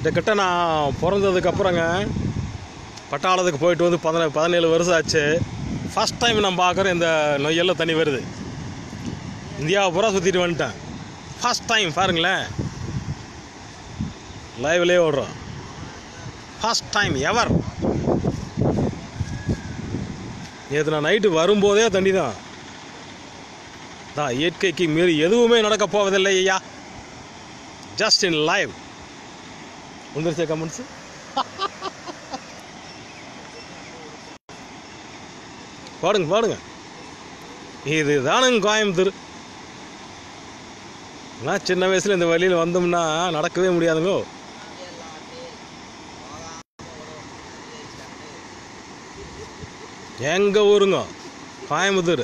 கிட்டத்தட்ட நான் பிறந்ததுக்கு அப்புறங்க பட்டாளத்துக்கு போயிட்டு வந்து பதின பதினேழு வருஷம் ஆச்சு ஃபஸ்ட் டைம் நான் பார்க்குறேன் இந்த நொய்யெல்லாம் தண்ணி வருது இந்தியாவை பூரா சுற்றிட்டு வந்துட்டேன் ஃபஸ்ட் டைம் பாருங்களேன் லைவ்லேயே ஓடுறோம் ஃபஸ்ட் டைம் எவர் நேற்று நான் நைட்டு வரும்போதே தண்ணி தான் தான் இயற்கைக்கு மீறி எதுவுமே நடக்க போவதில்லை ஐயா ஜஸ்ட் இன் லைவ் வந்துருச்சா கமெண்ட்ஸ் பாடுங்க பாடுங்க இது தானுங்க கோயம்புத்தூர் நான் சின்ன வயசில் இந்த வழியில் வந்தோம்னா நடக்கவே முடியாதுங்கோ எங்க ஊருங்க கோயம்புத்தூர்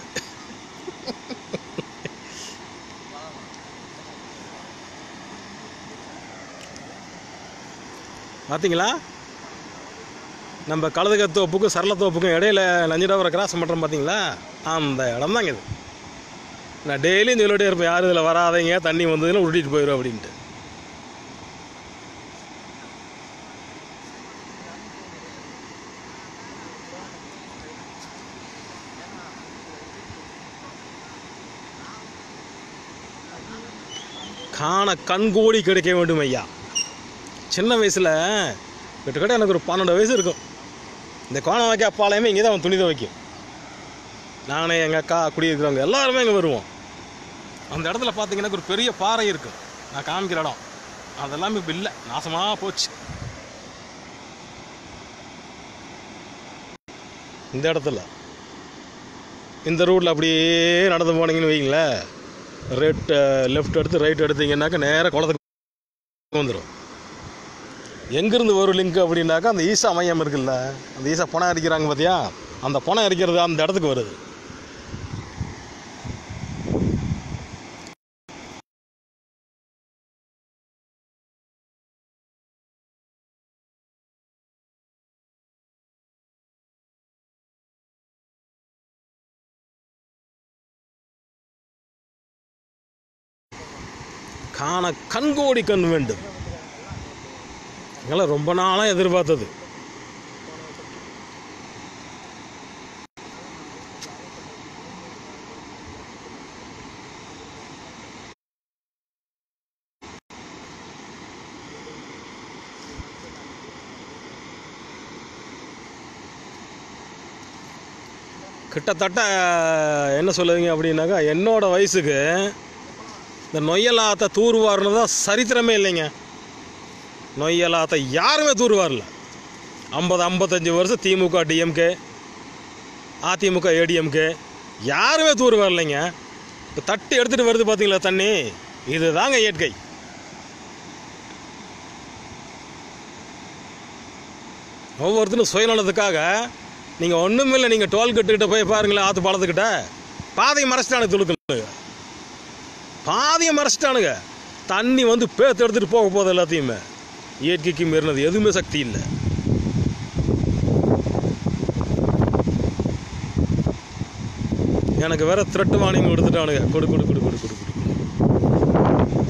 பார்த்தீங்களா நம்ம கழுதுக தோப்புக்கும் சரள தோப்புக்கும் இடையில நஞ்சிடாவரை கிராஸ் பண்ணுறோம் பார்த்தீங்களா அந்த இடம் தாங்க இது நான் டெய்லியும் சொல்லிட்டே இருப்பேன் யாரும் இதில் வராதீங்க தண்ணி வந்ததுன்னு உருட்டிட்டு போயிடும் அப்படின்ட்டு காண கண்கோடி கிடைக்க வேண்டும் ஐயா சின்ன வயசில் கிட்டத்தட்ட எனக்கு ஒரு பன்னெண்டு வயசு இருக்கும் இந்த கோணம் வைக்க அப்பாலையுமே இங்கே தான் அவன் துணி துவைக்கும் நானே எங்கள் அக்கா குடியிருக்கிறவங்க எல்லாருமே இங்கே வருவோம் அந்த இடத்துல பார்த்தீங்கன்னா ஒரு பெரிய பாறை இருக்கும் நான் காமிக்கிற இடம் அதெல்லாம் இப்போ இல்லை நாசமாக போச்சு இந்த இடத்துல இந்த ரூட்டில் அப்படியே நடந்து போனீங்கன்னு வைங்களேன் ரைட் லெஃப்ட் எடுத்து ரைட் எடுத்தீங்கன்னாக்கா நேராக குளத்துக்கு வந்துடும் எங்கேருந்து வரும் லிங்க் அப்படின்னாக்கா அந்த ஈசா மையம் இருக்குல்ல அந்த ஈசா பணம் அடிக்கிறாங்க பார்த்தியா அந்த பணம் அடிக்கிறது அந்த இடத்துக்கு வருது காண கண்கோடி கண் வேண்டும் இதெல்லாம் ரொம்ப நாளாக எதிர்பார்த்தது கிட்டத்தட்ட என்ன சொல்லுவீங்க அப்படின்னாக்கா என்னோட வயசுக்கு இந்த நொய்யலாத்த தூர்வாருன்னு தான் சரித்திரமே இல்லைங்க நொய்யலாத்த யாருமே தூர்வாரில்ல ஐம்பது ஐம்பத்தஞ்சு வருஷம் திமுக டிஎம்கே அதிமுக ஏடிஎம்கே யாருமே தூர் வரலைங்க இப்போ தட்டி எடுத்துகிட்டு வருது பார்த்தீங்களா தண்ணி இதுதாங்க இயற்கை ஒவ்வொருத்தரும் சுயநலத்துக்காக நீங்கள் ஒன்றுமில்லை நீங்கள் டோல் கட்டுக்கிட்ட போய் பாருங்களேன் ஆற்று பாலத்துக்கிட்ட பாதையை மறைச்சிட்டானுங்க துளுக்குன்னு பாதையை மறைச்சிட்டானுங்க தண்ணி வந்து பேத்து எடுத்துகிட்டு போக போகுது எல்லாத்தையுமே இயற்கைக்கு மீறினது எதுவுமே சக்தி இல்லை எனக்கு வேற த்ரெட்டு வார்னிங் கொடுத்துட்டானுங்க கொடு கொடு கொடு கொடு கொடு கொடு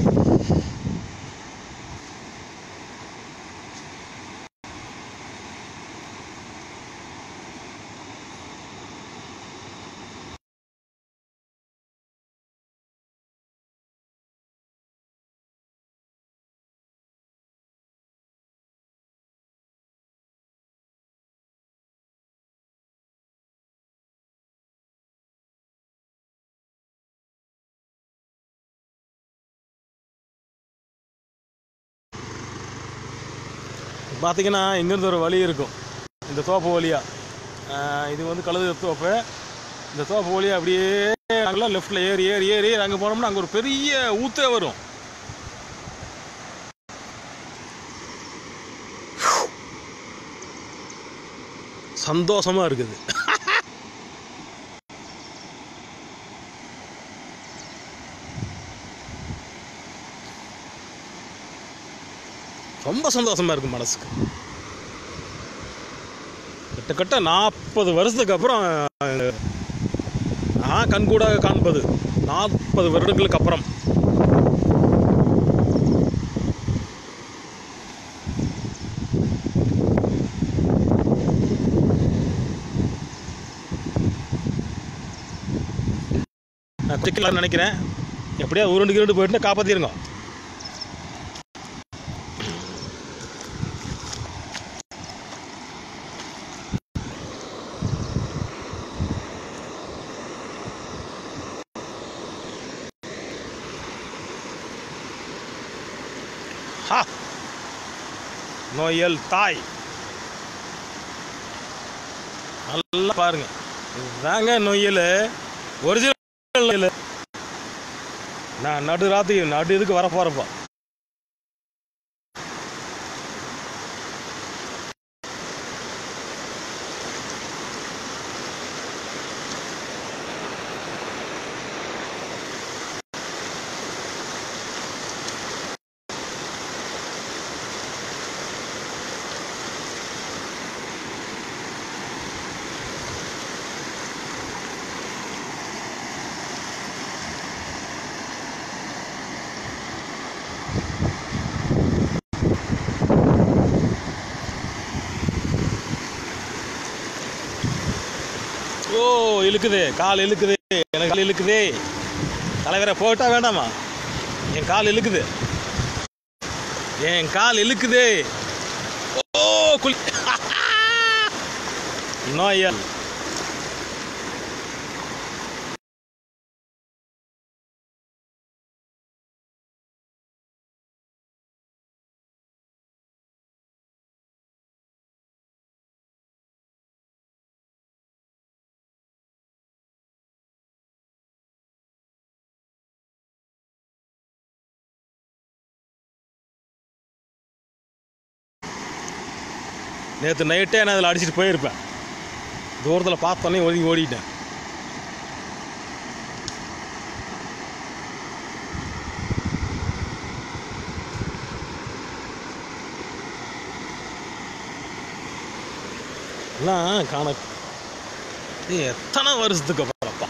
பார்த்தீங்கன்னா இங்கேருந்து ஒரு வழி இருக்கும் இந்த தோப்பு வழியாக இது வந்து கழுது தோப்பு இந்த தோப்பு வழியாக அப்படியே அங்கெல்லாம் லெஃப்டில் ஏறி ஏறி ஏறி ஏறி அங்கே போனோம்னா அங்கே ஒரு பெரிய ஊத்தே வரும் சந்தோஷமாக இருக்குது ரொம்ப சந்தோஷமாக இருக்குது மனசுக்கு கிட்டத்தட்ட நாற்பது வருஷத்துக்கு அப்புறம் நான் கண்கூடாக காண்பது நாற்பது வருடங்களுக்கு அப்புறம் சிக்கலான்னு நினைக்கிறேன் எப்படியா உருண்டு கிருண்டு போயிட்டு காப்பாற்றிருங்க ஹா நோயல் தாய் நல்லா பாருங்க இதுதாங்க நொய்யல் ஒரிஜினல் நொய்யல் நான் நடு ராத்திரி நடு இதுக்கு வர போகிறப்பா ஓ இழுக்குது கால் இழுக்குது எனக்கு கால் இழுக்குதே தலைவரை போட்டா வேண்டாமா என் கால் இழுக்குது என் கால் இழுக்குது ஓ குளி நோயல் நேற்று நைட்டே நான் அதில் அடிச்சிட்டு போயிருப்பேன் தூரத்தில் பார்த்தோன்னே ஒதுங்கி ஓடிட்டேன் எல்லாம் காண இது எத்தனை வருஷத்துக்கு அப்புறம்ப்பா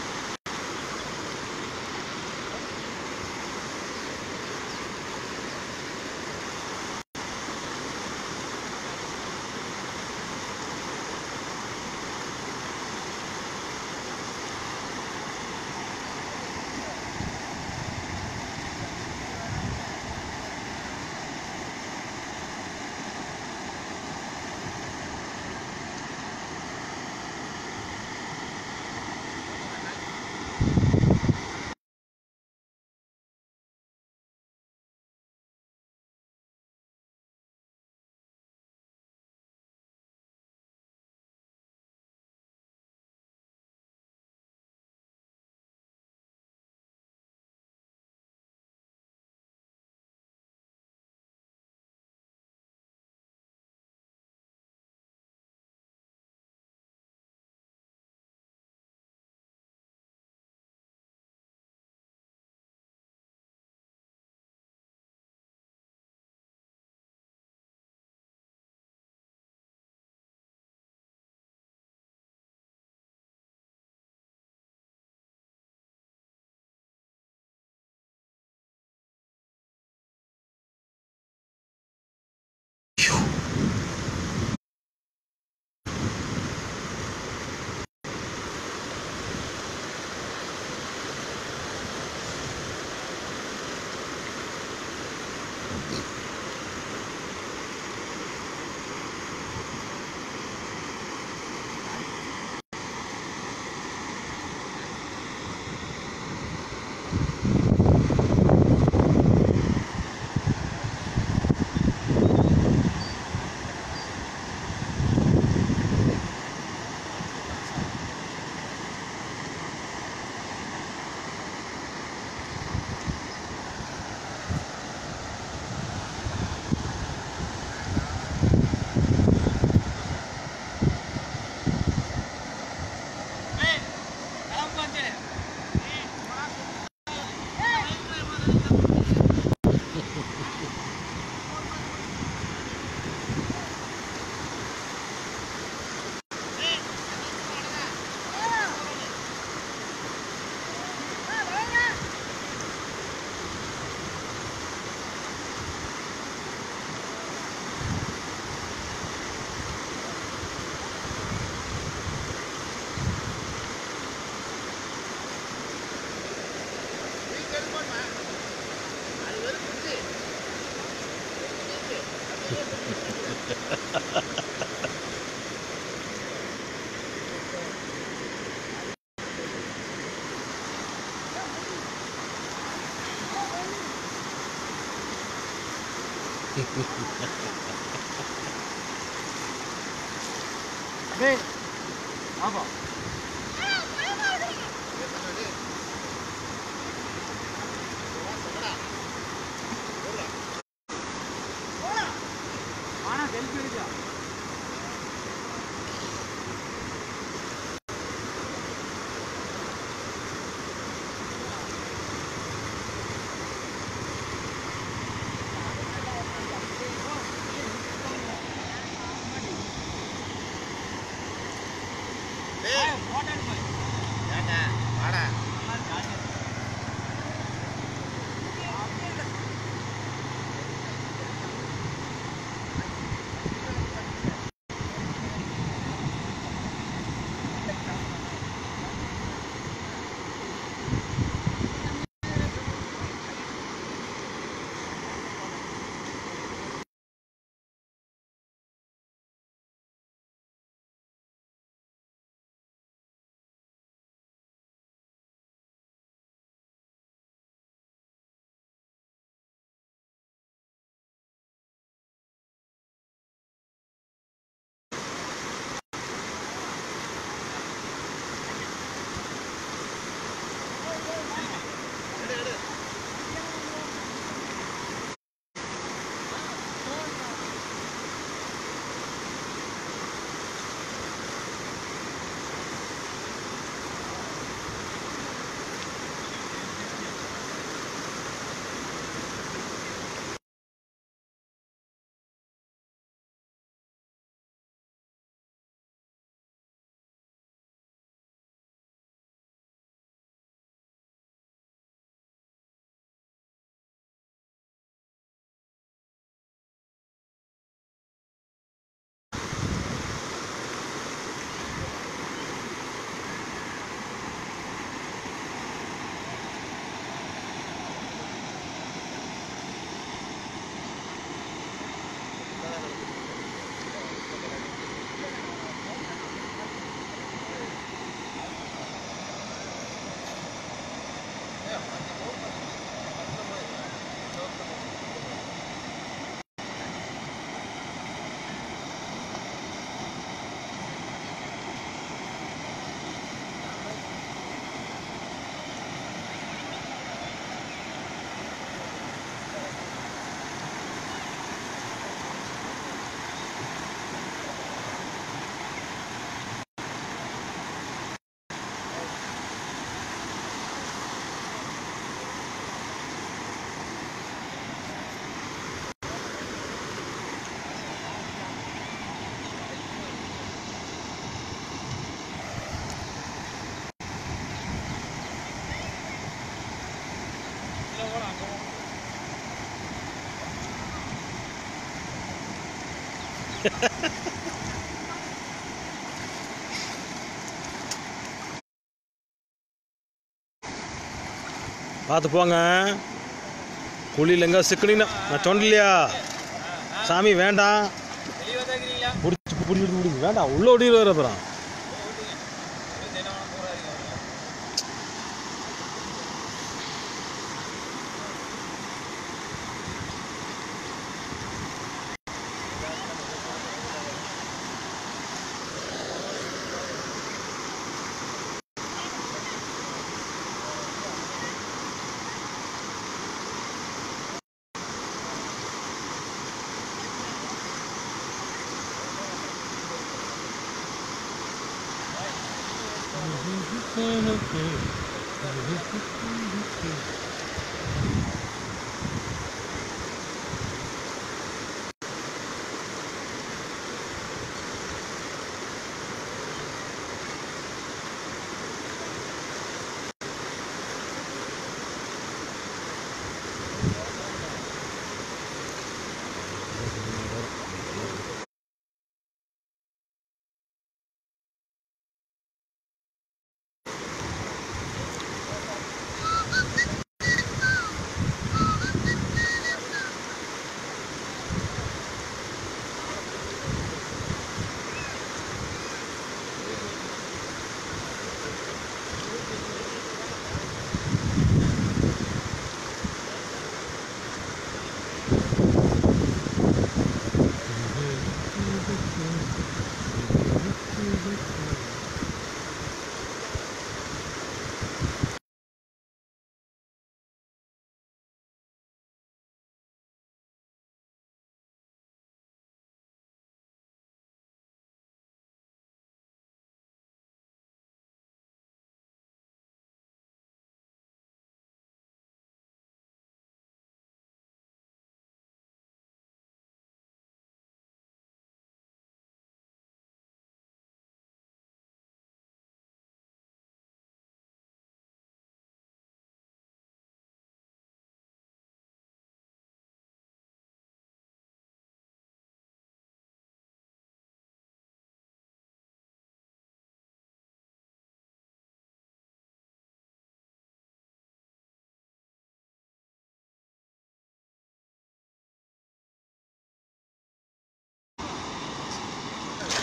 டேய் ஆமா பார்த்து போங்க குழியில் எங்கே சிக்கணினா நான் சொன்னலையா சாமி வேண்டாம் பிடிச்சி பிடிச்சிட்டு பிடிச்சி வேண்டாம் உள்ள ஓடிட்டு வர அப்புறம்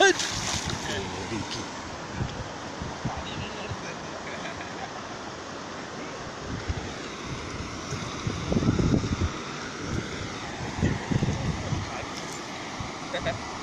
Ha ha.